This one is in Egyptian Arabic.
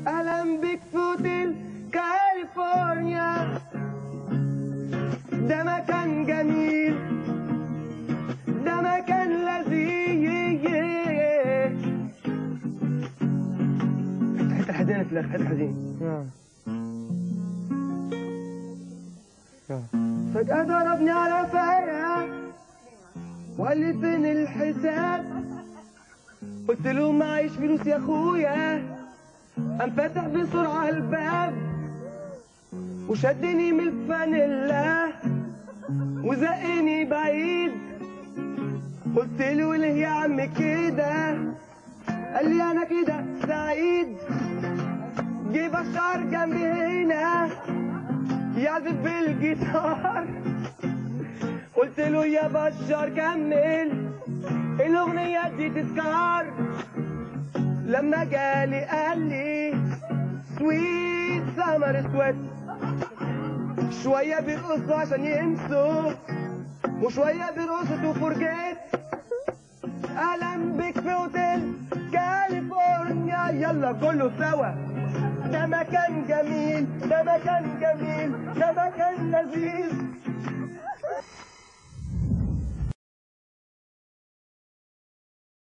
اهلا بك في اوتيل كاليفورنيا ده مكان جميل ده مكان لذيذ حته حزينه في الاخر حته حزينه فجأة ضربني على فايا وقال لي فين الحساب قلت له معيش فلوس يا اخويا قام فاتح بسرعة الباب وشدني من الفانيلا وزقني بعيد قلت له ليه يا عم كده قال لي انا كده سعيد جه بشار جنبي هنا يعزف بالجيتار قلت له يا بشار كمل الاغنية دي تذكار لما جالي قال لي سويت سمر سويت شوية بيرقصوا عشان ينسوا وشوية بيرقصوا تو فورجيت اهلا بك في اوتيل كاليفورنيا يلا كله سوا ده مكان جميل ده مكان جميل ده مكان لذيذ